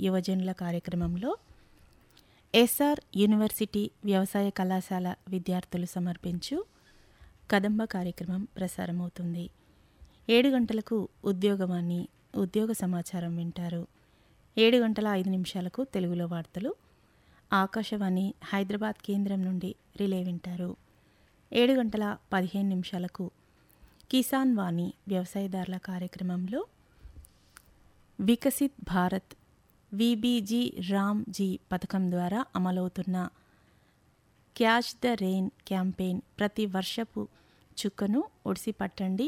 యువజనుల కార్యక్రమంలో SR university వ్యవసాయ కళాశాల విద్యార్థులు సమర్పించు కదంబ కార్యక్రమం ప్రసారమవుతుంది ఏడు గంటలకు ఉద్యోగవాణి ఉద్యోగ సమాచారం వింటారు ఏడు గంటల ఐదు నిమిషాలకు తెలుగులో వార్తలు ఆకాశవాణి హైదరాబాద్ కేంద్రం నుండి రిలే వింటారు ఏడు గంటల పదిహేను నిమిషాలకు కిసాన్ వాణి వ్యవసాయదారుల కార్యక్రమంలో Viksit Bharat VBG RAM G పథకం ద్వారా అమలవుతున్న క్యాచ్ ద రెయిన్ క్యాంపెయిన్ ప్రతి వర్షపు చుక్కను ఒడిసి పట్టండి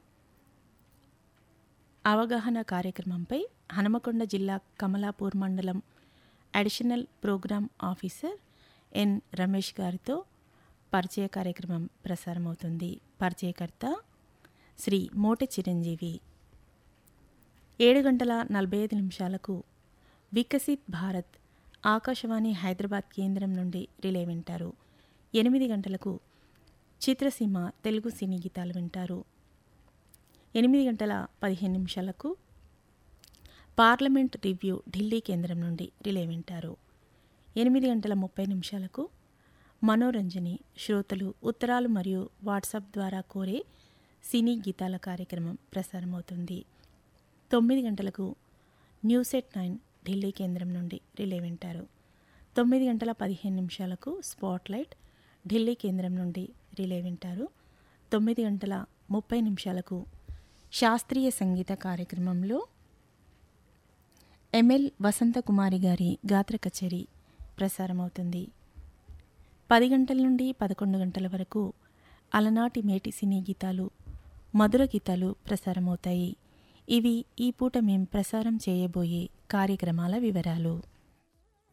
అవగాహన కార్యక్రమంపై హనుమకొండ జిల్లా కమలాపూర్ మండలం additional program officer N Ramesh గారితో పరిచయ కార్యక్రమం ప్రసారమవుతుంది పరిచయకర్త శ్రీ మోటె చిరంజీవి ఏడు గంటల నలభై ఐదు నిమిషాలకు వికసిత్ భారత్ ఆకాశవాణి హైదరాబాద్ కేంద్రం నుండి రిలే వింటారు ఎనిమిది గంటలకు చిత్రసీమ తెలుగు సినీ గీతాలు వింటారు ఎనిమిది గంటల పదిహేను నిమిషాలకు పార్లమెంట్ రివ్యూ ఢిల్లీ కేంద్రం నుండి రిలే వింటారు ఎనిమిది గంటల ముప్పై నిమిషాలకు మనోరంజని శ్రోతలు ఉత్తరాలు మరియు వాట్సాప్ ద్వారా కోరే సినీ గీతాల కార్యక్రమం ప్రసారమవుతుంది తొమ్మిది గంటలకు న్యూస్ ఎట్ నైన్ ఢిల్లీ కేంద్రం నుండి రిలే వింటారు తొమ్మిది గంటల పదిహేను నిమిషాలకు స్పాట్లైట్ ఢిల్లీ కేంద్రం నుండి రిలే వింటారు తొమ్మిది గంటల ముప్పై నిమిషాలకు శాస్త్రీయ సంగీత కార్యక్రమంలో ఎంఎల్ వసంతకుమారి గారి గాత్ర కచేరీ ప్రసారమవుతుంది పది గంటల నుండి పదకొండు గంటల వరకు అలనాటి మేటి సినీ గీతాలు మధుర గీతాలు ప్రసారమవుతాయి ఇవి ఈ పూట మేం ప్రసారం చేయబోయే కార్యక్రమాల వివరాలు